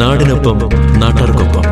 നാടിനൊപ്പം നാട്ടാർക്കൊപ്പം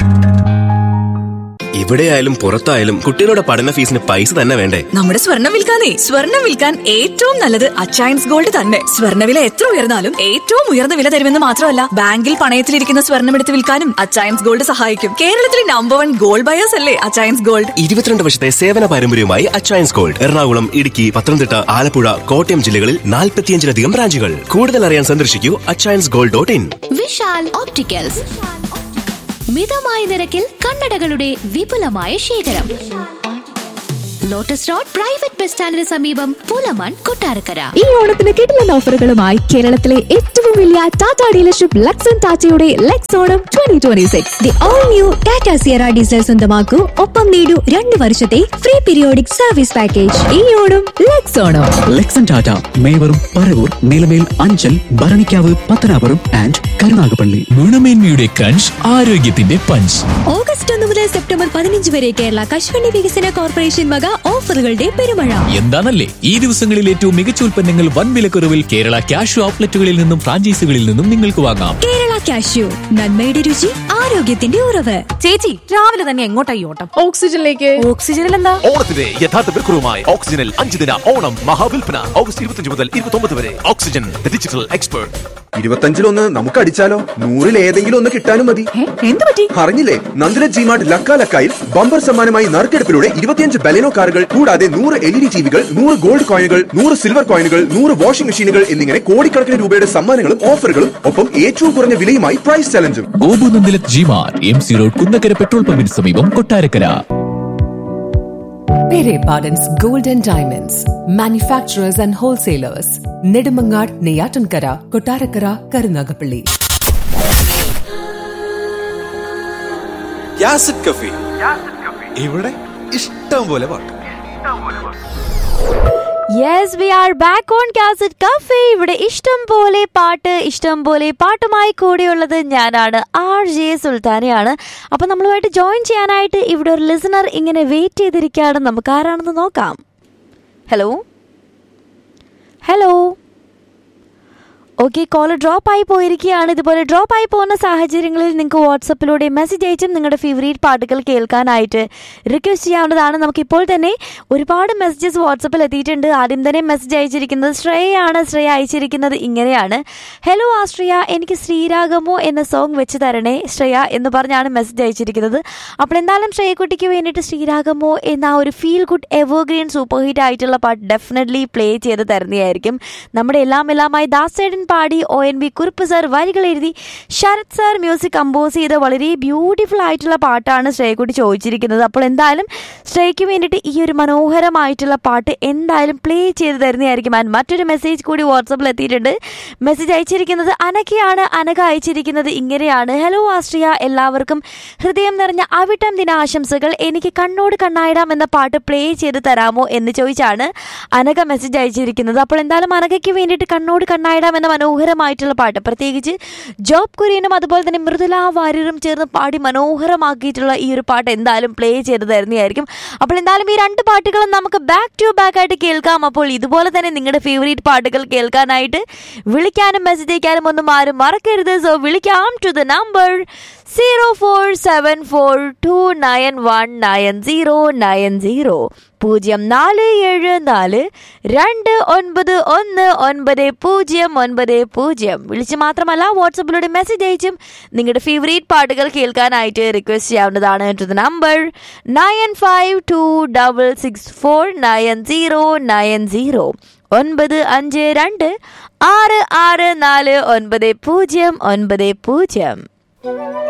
എവിടെയായാലും പുറത്തായാലും കുട്ടികളുടെ പഠന ഫീസിന് പൈസ തന്നെ വേണ്ടേ നമ്മുടെ സ്വർണം വിൽക്കാനേ സ്വർണം വിൽക്കാൻ ഏറ്റവും നല്ലത് അച്ചയൻസ് ഗോൾഡ് തന്നെ സ്വർണ്ണവില എത്ര ഉയർന്നാലും ഏറ്റവും ഉയർന്ന വില തരുമെന്ന് മാത്രമല്ല ബാങ്കിൽ പണയത്തിലിരിക്കുന്ന സ്വർണം എടുത്ത് വിൽക്കാനും അച്ചയൻസ് ഗോൾഡ് സഹായിക്കും കേരളത്തിലെ നമ്പർ വൺ ഗോൾഡ് ബയേഴ്സ് അല്ലേ അച്ചയൻസ് ഗോൾഡ് ഇരുപത്തിരണ്ട് വർഷത്തെ സേവന പാരമ്പര്യവുമായി അച്ചയൻസ് ഗോൾഡ് എറണാകുളം ഇടുക്കി പത്തനംതിട്ട ആലപ്പുഴ കോട്ടയം ജില്ലകളിൽ നാൽപ്പത്തിയഞ്ചിലധികം ബ്രാഞ്ചുകൾ കൂടുതൽ അറിയാൻ സന്ദർശിക്കൂ Achayans gold dot in Vishal opticals മിതമായ നിരക്കിൽ കണ്ണടകളുടെ വിപുലമായ ശേഖരം ലോട്ടസ് റോഡ് പ്രൈവറ്റ് ബസ് സ്റ്റാൻഡിന് സമീപം പുലമൺ കൊട്ടാരക്കര ഈ ഓണത്തിന് കിടിലൻ ഓഫറുകളുമായി കേരളത്തിലെ ഏറ്റവും വലിയ ടാറ്റ ഡീലർഷിപ്പ് ലക്സൺ ടാറ്റയുടെ Lex Onam twenty twenty six the all new Tata Sierra diesel സ്വന്തമാക്കൂ ഒപ്പം നേടൂ രണ്ട് വർഷത്തെ ഫ്രീ പീരിയോഡിക് സർവീസ് പാക്കേജ് ഈ ഓണം ലെക്സ് ഓണം ലെക്സൺ ടാറ്റ മേവറും പരവൂർ നിലമേൽ അഞ്ചൽ ഭരണിക്കാവ് പത്തനാപുരം ആൻഡ് കരുനാഗപ്പള്ളി ഗുണമേന്മയുടെ കഞ്ച് ആരോഗ്യത്തിന്റെ പഞ്ച് ഓഗസ്റ്റ് ഒന്ന് മുതൽ സെപ്റ്റംബർ പതിനഞ്ച് വരെ കേരള കശുവണ്ടി വികസന കോർപ്പറേഷൻ വക ഓഫറുകളുടെ പെരുമഴ എന്താണല്ലേ ഈ ദിവസങ്ങളിൽ ഏറ്റവും മികച്ച ഉൽപ്പന്നങ്ങൾ വൻ വിലക്കുറവിൽ കേരള ക്യാഷ് ഔട്ട്ലെറ്റുകളിൽ നിന്നും ഫ്രാഞ്ചൈസികളിൽ നിന്നും നിങ്ങൾക്ക് വാങ്ങാം കേരള കാഷ്യൂ നന്മയുടെ രുചി ആരോഗ്യത്തിന്റെ ഉറവ് ചേച്ചി രാവിലെ തന്നെ എങ്ങോട്ടായി ഓട്ടം ഓക്സിജനിലേക്ക് ഓക്സിജനിൽ എന്താ ഓണത്തിന്റെ യഥാർത്ഥ വിൽക്കുറവുമായി ഓക്സിജനിൽ അഞ്ച് ദിന ഓണം മഹാവിൽപ്പന ഓഗസ്റ്റ് ഇരുപത്തിയഞ്ച് മുതൽ ഇരുപത്തി വരെ ഓക്സിജൻ ദ ഡിജിറ്റൽ എക്സ്പേർട്ട് ഇരുപത്തഞ്ചിലൊന്ന് നമുക്ക് അടിച്ചാലോ നൂറിൽ ഏതെങ്കിലും ഒന്ന് കിട്ടാനും മതി എന്ത് പറ്റി അറിഞ്ഞില്ലേ നന്ദിന ജിമാർട്ട് ലക്ക ലക്കായിൽ ബമ്പർ സമ്മാനമായി നറുക്കെടുപ്പിലൂടെ ഇരുപത്തിയഞ്ച് ബലെനോ കാറുകൾ കൂടാതെ നൂറ് എൽ ഇ ഡി ടിവികൾ നൂറ് ഗോൾഡ് കോയിനുകൾ നൂറ് സിൽവർ കോയിനുകൾ നൂറ് വാഷിംഗ് മെഷീനുകൾ എന്നിങ്ങനെ കോടിക്കണക്കിന് രൂപയുടെ സമ്മാനങ്ങളും ഓഫറുകളും ഒപ്പം ഏറ്റവും കുറഞ്ഞ വിലയുമായി പ്രൈസ് ചലഞ്ചും Gopu Nandilath G Mart M C road Kunnakkara petrol പമ്പിന് സമീപം Kottarakkara Pere Pardon's Gold and Diamonds, manufacturers and wholesalers, Nedumangad, Neyatankara, Kotarakara, Karunagapalli. യാസിഡ് കഫി ഇവിടെ ഇഷ്ടം പോലെ പാട്ട് yes we are back on cassette cafe ഇവിടെ ഇഷ്ടം പോലെ പാട്ട് ഇഷ്ടം പോലെ പാട്ടുമായി കൂടെയുള്ളത് ഞാനാണ് ആർ ജെ സുൽത്താനയാണ് അപ്പം നമ്മളുമായിട്ട് ജോയിൻ ചെയ്യാനായിട്ട് ഇവിടെ ഒരു ലിസണർ ഇങ്ങനെ വെയിറ്റ് ചെയ്തിരിക്കുകയാണ് നമുക്ക് ആരാണെന്ന് നോക്കാം hello hello okay call drop ആയി പോയിരിക്കുകയാണ് ഇതുപോലെ ഡ്രോപ്പ് ആയി പോകുന്ന സാഹചര്യങ്ങളിൽ നിങ്ങൾക്ക് വാട്സപ്പിലൂടെ മെസ്സേജ് അയച്ചും നിങ്ങളുടെ ഫേവറേറ്റ് പാട്ടുകൾ കേൾക്കാനായിട്ട് റിക്വസ്റ്റ് ചെയ്യാവുന്നതാണ് നമുക്ക് ഇപ്പോൾ തന്നെ ഒരുപാട് മെസ്സേജസ് വാട്സപ്പിൽ എത്തിയിട്ടുണ്ട് ആദ്യം തന്നെ മെസ്സേജ് അയച്ചിരിക്കുന്നത് ശ്രേയയാണ് ശ്രേയ അയച്ചിരിക്കുന്നത് ഇങ്ങനെയാണ് ഹലോ ആശ്രയ എനിക്ക് ശ്രീരാഗമോ എന്ന സോങ് വെച്ച് തരണേ ശ്രേയ എന്ന് പറഞ്ഞാണ് മെസ്സേജ് അയച്ചിരിക്കുന്നത് അപ്പോൾ എന്തായാലും ശ്രേയക്കുട്ടിക്ക് വേണ്ടിയിട്ട് ശ്രീരാഗമോ എന്ന ആ ഒരു feel good evergreen super hit ആയിട്ടുള്ള പാട്ട് ഡെഫിനറ്റ്ലി പ്ലേ ചെയ്ത് തരുന്നതായിരിക്കും നമ്മുടെ എല്ലാം എല്ലാമായി ദാസേടൻ പാടി ഒ എൻ വി കുറുപ്പ് സർ വരികൾ എഴുതി ശരത് സർ മ്യൂസിക് കമ്പോസ് ചെയ്ത വളരെ ബ്യൂട്ടിഫുൾ ആയിട്ടുള്ള പാട്ടാണ് ശ്രേയക്കുട്ടി ചോദിച്ചിരിക്കുന്നത് അപ്പോൾ എന്തായാലും ശ്രേയയ്ക്ക് വേണ്ടിയിട്ട് ഈ ഒരു മനോഹരമായിട്ടുള്ള പാട്ട് എന്തായാലും പ്ലേ ചെയ്ത് തരുന്നതായിരിക്കും ആൻഡ് മറ്റൊരു മെസ്സേജ് കൂടി വാട്സപ്പിൽ എത്തിയിട്ടുണ്ട് മെസ്സേജ് അയച്ചിരിക്കുന്നത് അനക്കയാണ് അനക അയച്ചിരിക്കുന്നത് ഇങ്ങനെയാണ് ഹലോ ആശ്രിയ എല്ലാവർക്കും ഹൃദയം നിറഞ്ഞ അവിട്ടം ദിനാശംസകൾ എനിക്ക് കണ്ണോട് കണ്ണായിടാം എന്ന പാട്ട് പ്ലേ ചെയ്ത് തരാമോ എന്ന് ചോദിച്ചാണ് അനക മെസ്സേജ് അയച്ചിരിക്കുന്നത് അപ്പോൾ എന്തായാലും അനകയ്ക്ക് വേണ്ടിയിട്ട് കണ്ണോട് കണ്ണായിടാം എന്ന മനോഹരമായിട്ടുള്ള പാട്ട് പ്രത്യേകിച്ച് ജോബ് കുര്യനും അതുപോലെ തന്നെ മൃദുല വാര്യരും ചേർന്ന് പാടി മനോഹരമാക്കിയിട്ടുള്ള ഈ ഒരു പാട്ട് എന്തായാലും പ്ലേ ചെയ്ത് തരുന്നതായിരിക്കും അപ്പോൾ എന്തായാലും ഈ രണ്ട് പാട്ടുകളും നമുക്ക് ബാക്ക് ടു ബാക്ക് ആയിട്ട് കേൾക്കാം അപ്പോൾ ഇതുപോലെ തന്നെ നിങ്ങളുടെ ഫേവറേറ്റ് പാട്ടുകൾ കേൾക്കാനായിട്ട് വിളിക്കാനും മെസ്സേജ് അയക്കാനും ഒന്നും ആരും മറക്കരുത് സോ വിളിക്കാം to the number zero four seven four two nine one nine zero nine zero പൂജ്യം നാല് ഏഴ് നാല് രണ്ട് ഒൻപത് ഒന്ന് ഒൻപത് പൂജ്യം ഒൻപത് പൂജ്യം വിളിച്ച് മാത്രമല്ല വാട്സപ്പിലൂടെ മെസ്സേജ് അയച്ചും നിങ്ങളുടെ ഫേവറേറ്റ് പാട്ടുകൾ കേൾക്കാനായിട്ട് റിക്വസ്റ്റ് ചെയ്യാവുന്നതാണ് to the number nine five two double six four nine zero nine zero ഒൻപത് അഞ്ച് രണ്ട് ആറ് ആറ് നാല് ഒൻപത് പൂജ്യം ഒൻപത് പൂജ്യം